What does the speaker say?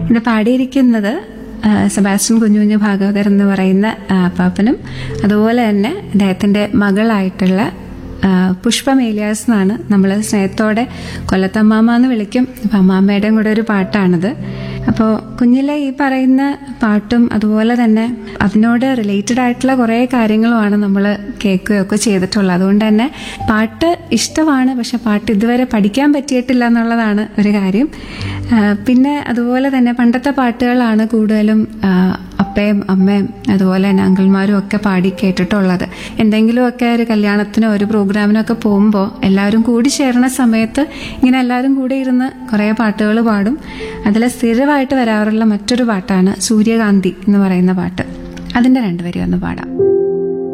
ഇത് പാടിയിരിക്കുന്നത് ആ, സെബാസ്റ്റ്യൻ കുഞ്ഞുകുഞ്ഞു ഭാഗവതർ എന്ന് പറയുന്ന ആ, പാപ്പനും അതുപോലെ തന്നെ അദ്ദേഹത്തിന്റെ മകളായിട്ടുള്ള ആ, പുഷ്പം ഏലിയാസ് എന്നാണ് നമ്മൾ സ്നേഹത്തോടെ കൊല്ലത്തമ്മാമ എന്ന് വിളിക്കും അപ്പം അമ്മാമ്മയുടെയും കൂടെ ഒരു പാട്ടാണിത് അപ്പോൾ കുഞ്ഞിലെ ഈ പറയുന്ന പാട്ടും അതുപോലെ തന്നെ അതിനോട് റിലേറ്റഡ് ആയിട്ടുള്ള കുറേ കാര്യങ്ങളുമാണ് നമ്മൾ കേൾക്കുകയൊക്കെ ചെയ്തിട്ടുള്ളത് അതുകൊണ്ട് തന്നെ പാട്ട് ഇഷ്ടമാണ് പക്ഷെ പാട്ട് ഇതുവരെ പഠിക്കാൻ പറ്റിയിട്ടില്ല എന്നുള്ളതാണ് ഒരു കാര്യം ആ, പിന്നെ അതുപോലെ തന്നെ പണ്ടത്തെ പാട്ടുകളാണ് കൂടുതലും ആ, അപ്പയും അമ്മയും അതുപോലെ തന്നെ അങ്കിൾമാരും ഒക്കെ പാടി കേട്ടിട്ടുള്ളത് എന്തെങ്കിലുമൊക്കെ ഒരു കല്യാണത്തിനോ ഒരു പ്രോഗ്രാമിനോ ഒക്കെ പോകുമ്പോൾ എല്ലാവരും കൂടി ചേർന്ന സമയത്ത് ഇങ്ങനെ എല്ലാവരും കൂടി ഇരുന്ന് കുറേ പാട്ടുകൾ പാടും അതിൽ സ്ഥിരമായിട്ട് വരാറുള്ള മറ്റൊരു പാട്ടാണ് സൂര്യകാന്തി എന്ന് പറയുന്ന പാട്ട് അതിൻ്റെ രണ്ടുപേരും ഒന്ന് പാടാം